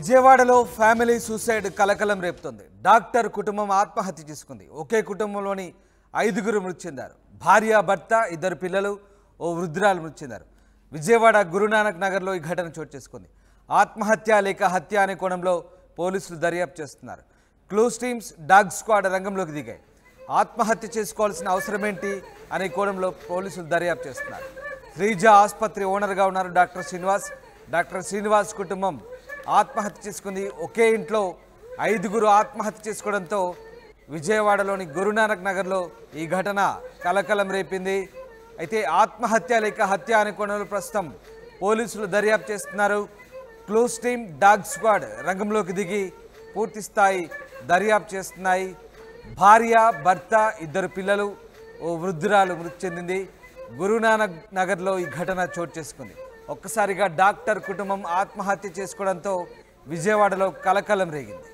విజయవాడలో family suicide కలకలం రేపుతోంది డాక్టర్ కుటుంబం ఆత్మహత్య చేసుకుంది ఒకే కుటుంబంలోని ఐదుగురు మృతి చెందారు భార్య భర్త ఇద్దరు పిల్లలు ఓ వృద్ధురాలు మృతి చెందారు విజయవాడ గురునానక్ నగర్లో ఈ ఘటన చోటు చేసుకుంది ఆత్మహత్య లేక హత్య అనే కోణంలో పోలీసులు దర్యాప్తు చేస్తున్నారు క్లూస్ టీమ్స్ డాగ్ స్క్వాడ్ రంగంలోకి దిగాయి ఆత్మహత్య చేసుకోవాల్సిన అవసరమేంటి అనే కోణంలో పోలీసులు దర్యాప్తు చేస్తున్నారు శ్రీజ ఆసుపత్రి ఓనర్గా ఉన్నారు డాక్టర్ శ్రీనివాస్ డాక్టర్ శ్రీనివాస్ కుటుంబం ఆత్మహత్య చేసుకుంది ఒకే ఇంట్లో ఐదుగురు ఆత్మహత్య చేసుకోవడంతో విజయవాడలోని గురునానక్ నగర్లో ఈ ఘటన కలకలం రేపింది అయితే ఆత్మహత్య లేక హత్య అనే కోణంలో ప్రస్తుతం పోలీసులు దర్యాప్తు చేస్తున్నారు క్లోజ్ టీమ్ డాగ్ స్క్వాడ్ రంగంలోకి దిగి పూర్తి స్థాయి దర్యాప్తు చేస్తున్నాయి భార్య భర్త ఇద్దరు పిల్లలు ఓ వృద్ధురాలు మృతి చెందింది గురునానక్ నగర్లో ఈ ఘటన చోటు చేసుకుంది ఒక్కసారిగా డాక్టర్ కుటుంబం ఆత్మహత్య చేసుకోవడంతో విజయవాడలో కలకలం రేగింది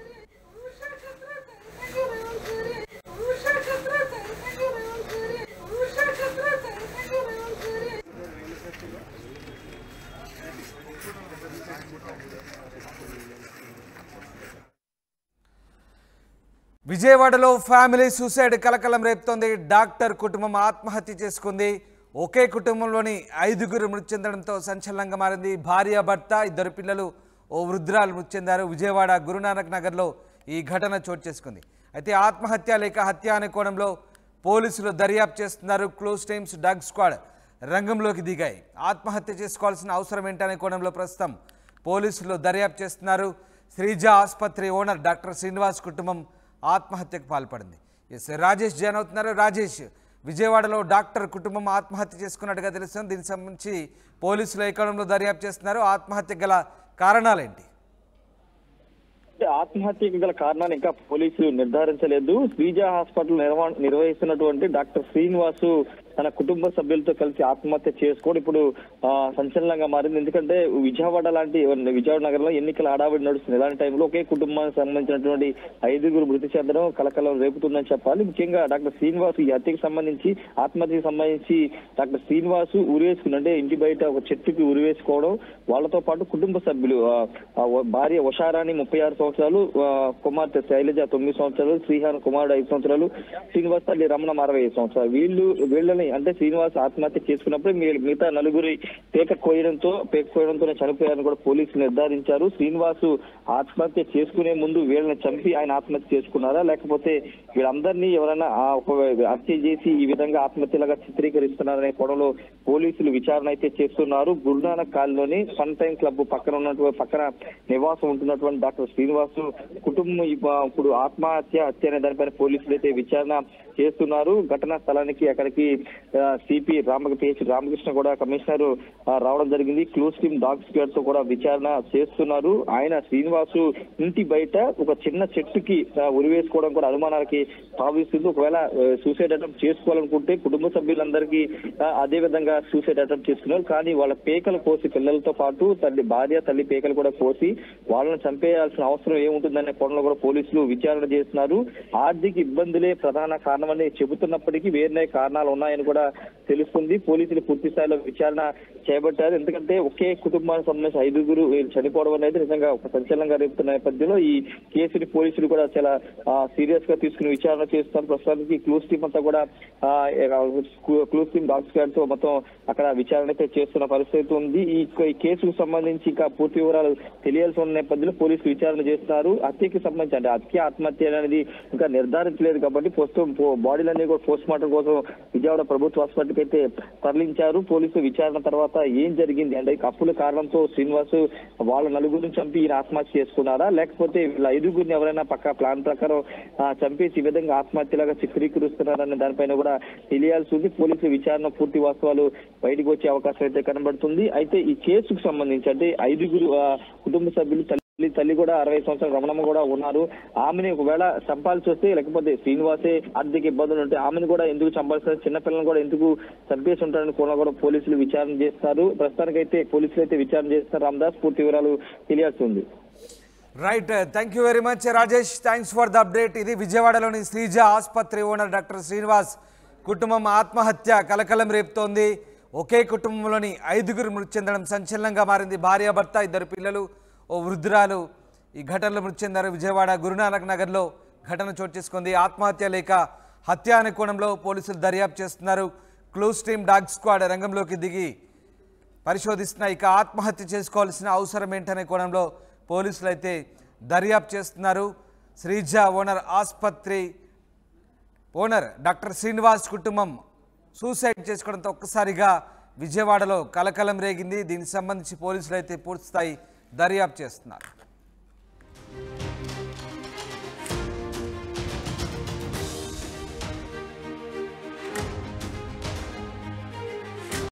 విజయవాడలో ఫ్యామిలీ సూసైడ్ కలకలం రేపుతోంది డాక్టర్ కుటుంబం ఆత్మహత్య చేసుకుంది ఒకే కుటుంబంలోని ఐదుగురు మృతి చెందడంతో సంచలనంగా మారింది భార్య భర్త ఇద్దరు పిల్లలు ఓ వృద్ధురాలు మృతి చెందారు విజయవాడ గురునానక్ నగర్లో ఈ ఘటన చోటు చేసుకుంది అయితే ఆత్మహత్య లేక హత్య అనే కోణంలో పోలీసులు దర్యాప్తు చేస్తున్నారు క్లోజ్ టీమ్స్ డాగ్ స్క్వాడ్ రంగంలోకి దిగాయి ఆత్మహత్య చేసుకోవాల్సిన అవసరం ఏంటనే కోణంలో ప్రస్తుతం పోలీసులు దర్యాప్తు చేస్తున్నారు శ్రీజ ఆసుపత్రి ఓనర్ డాక్టర్ శ్రీనివాస్ కుటుంబం ఆత్మహత్యకు పాల్పడింది ఎస్ రాజేష్ జాయిన్ అవుతున్నారు రాజేష్ విజయవాడలో డాక్టర్ కుటుంబం ఆత్మహత్య చేసుకున్నట్టుగా తెలుస్తుంది దీనికి సంబంధించి పోలీసులు ఏ కోణంలో దర్యాప్తు చేస్తున్నారు ఆత్మహత్య గల కారణాలేంటి అంటే ఆత్మహత్యకు గల కారణాన్ని ఇంకా పోలీసులు నిర్ధారించలేదు శ్రీజ హాస్పిటల్ నిర్వహణ నిర్వహిస్తున్నటువంటి డాక్టర్ శ్రీనివాసు తన కుటుంబ సభ్యులతో కలిసి ఆత్మహత్య చేసుకోవడం ఇప్పుడు ఆ, సంచలనంగా మారింది ఎందుకంటే విజయవాడ లాంటి విజయవాడ నగరంలో ఎన్నికల హడావిడి నడుస్తుంది ఇలాంటి టైంలో ఒకే కుటుంబానికి సంబంధించినటువంటి ఐదుగురు మృతి చెందడం కలకలం రేపుతుందని చెప్పాలి ముఖ్యంగా డాక్టర్ శ్రీనివాసు ఈ హత్యకు సంబంధించి ఆత్మహత్యకు సంబంధించి డాక్టర్ శ్రీనివాసు ఉరివేసుకుని అంటే ఇంటి బయట ఒక చెట్టుకి ఉరివేసుకోవడం వాళ్ళతో పాటు కుటుంబ సభ్యులు ఆ, ఆ, భార్య ఉషారాణి ముప్పై ఆరు సంవత్సరాలు ఆ, కుమార్తె శైలజ తొమ్మిది సంవత్సరాలు శ్రీహాన్ కుమారుడు ఐదు సంవత్సరాలు శ్రీనివాస్ తల్లి రమణ అరవై ఐదు సంవత్సరాలు వీళ్ళు వీళ్ళని అంటే శ్రీనివాస్ ఆత్మహత్య చేసుకున్నప్పుడు మీ- మిగతా నలుగురి పేక కోయడంతో పేక కోయడంతోనే చనిపోయారని కూడా పోలీసులు నిర్ధారించారు శ్రీనివాసు ఆత్మహత్య చేసుకునే ముందు వీళ్ళని చంపి ఆయన ఆత్మహత్య చేసుకున్నారా లేకపోతే వీళ్ళందరినీ ఎవరైనా ఆ ఒక హత్య చేసి ఈ విధంగా ఆత్మహత్యలాగా చిత్రీకరిస్తున్నారనే కోణంలో పోలీసులు విచారణ అయితే చేస్తున్నారు గురునానక్ కాలనీలోని ఫన్ టైం క్లబ్ పక్కన ఉన్నటువంటి పక్కన నివాసం ఉంటున్నటువంటి డాక్టర్ శ్రీనివాసు కుటుంబం ఇప్ప- ఇప్పుడు ఆత్మహత్య హత్య అనే దానిపైన పోలీసులు అయితే విచారణ చేస్తున్నారు ఘటనా స్థలానికి అక్కడికి సిపి రామ పిహెచ్ రామకృష్ణ కూడా కమిషనర్ ఆ, రావడం జరిగింది క్లూస్ టీమ్ డాగ్ స్క్వాడ్ తో కూడా విచారణ చేస్తున్నారు ఆయన శ్రీనివాసు ఇంటి బయట ఒక చిన్న చెట్టుకి ఆ, ఉరివేసుకోవడం కూడా అనుమానాలకి తావిస్తుంది ఒకవేళ సూసైడ్ అటెంప్ట్ చేసుకోవాలనుకుంటే కుటుంబ సభ్యులందరికీ ఆ, అదే విధంగా సూసైడ్ అటెంప్ట్ చేసుకున్నారు కానీ వాళ్ళ పేకలు కోసి పిల్లలతో పాటు తల్లి భార్య తల్లి పేకలు కూడా కోసి వాళ్ళని చంపేయాల్సిన అవసరం ఏముంటుందనే కోణంలో కూడా పోలీసులు విచారణ చేస్తున్నారు ఆర్థిక ఇబ్బందులే ప్రధాన కారణమని చెబుతున్నప్పటికీ వేరే కారణాలు ఉన్నాయని కూడా తెలుస్తుంది పోలీసులు పూర్తి స్థాయిలో విచారణ చేపట్టారు ఎందుకంటే ఒకే కుటుంబానికి సంబంధించిన ఐదుగురు వీళ్ళు చనిపోవడం అనేది నిజంగా ఒక సంచలనంగా రేపుతున్న నేపథ్యంలో ఈ కేసుని పోలీసులు కూడా చాలా సీరియస్ గా తీసుకుని విచారణ చేస్తున్నారు ప్రస్తుతానికి క్లూస్ టీమ్ అంతా కూడా ఆ, క్లూస్ టీమ్ డాగ్ స్క్వాడ్ తో మొత్తం అక్కడ విచారణ అయితే చేస్తున్న పరిస్థితి ఉంది ఈ ఈ కేసుకు సంబంధించి ఇంకా పూర్తి వివరాలు తెలియాల్సి ఉన్న నేపథ్యంలో పోలీసులు విచారణ చేస్తున్నారు హత్యకి సంబంధించి అంటే హత్య ఆత్మహత్య అనేది ఇంకా నిర్ధారించలేదు కాబట్టి ప్రస్తుతం బాడీలన్నీ కూడా పోస్ట్ మార్టం కోసం విజయవాడ ప్రభుత్వ హాస్పిటల్కి అయితే తరలించారు పోలీసులు విచారణ తర్వాత ఏం జరిగింది అంటే అప్పుల కారణంతో శ్రీనివాస్ వాళ్ళ నలుగురిని చంపి ఈయన ఆత్మహత్య చేసుకున్నారా లేకపోతే వీళ్ళ ఐదుగురిని ఎవరైనా పక్క ప్లాన్ ప్రకారం ఆ, చంపేసి ఈ విధంగా ఆత్మహత్యలాగా చిత్రీకరిస్తున్నారన్న దానిపైన కూడా తెలియాల్సి ఉంది పోలీసులు విచారణ పూర్తి వాస్తవాలు బయటకు వచ్చే అవకాశం అయితే కనబడుతుంది అయితే ఈ కేసుకు సంబంధించి అంటే ఐదుగురు ఆ, కుటుంబ సభ్యులు తల్లి తల్లి కూడా అరవై సంవత్సరాల రమణమ్మ కూడా ఉన్నారు ఆమెని ఒకవేళ చంపాల్సి వస్తే లేకపోతే శ్రీనివాసే ఆర్థిక ఇబ్బందులు ఉంటే ఆమెను కూడా ఎందుకు చంపాల్సి వస్తే చిన్నపిల్లలను కూడా ఎందుకు చంపేసి ఉంటారని కూడా కూడా పోలీసులు విచారణ చేస్తారు ప్రస్తుతానికైతే పోలీసులు అయితే విచారణ చేస్తారు రామదాస్ పూర్తి వివరాలు తెలియాల్సి ఉంది right thank you very much Rajesh thanks for the update ఇది విజయవాడలోని శ్రీజ ఆసుపత్రి ఓనర్ డాక్టర్ శ్రీనివాస్ కుటుంబం ఆత్మహత్య కలకలం రేపుతోంది ఒకే కుటుంబంలోని ఐదుగురు మృతి చెందడం సంచలనంగా మారింది భార్యాభర్త ఇద్దరు పిల్లలు ఓ వృద్ధురాలు ఈ ఘటనలో మృతి చెందారు విజయవాడ గురునానక్ నగర్లో ఘటన చోటు చేసుకుంది ఆత్మహత్య లేక హత్య అనే కోణంలో పోలీసులు దర్యాప్తు చేస్తున్నారు క్లూస్ టీమ్ డాగ్ స్క్వాడ్ రంగంలోకి దిగి పరిశోధిస్తున్న ఇక ఆత్మహత్య చేసుకోవాల్సిన అవసరం ఏంటనే కోణంలో పోలీసులు అయితే దర్యాప్తు చేస్తున్నారు శ్రీజ ఓనర్ ఆసుపత్రి ఓనర్ డాక్టర్ శ్రీనివాస్ కుటుంబం సూసైడ్ చేసుకోవడంతో ఒక్కసారిగా విజయవాడలో కలకలం రేగింది దీనికి సంబంధించి పోలీసులు అయితే పూర్తిస్థాయి దర్యాప్తు చేస్తున్నారు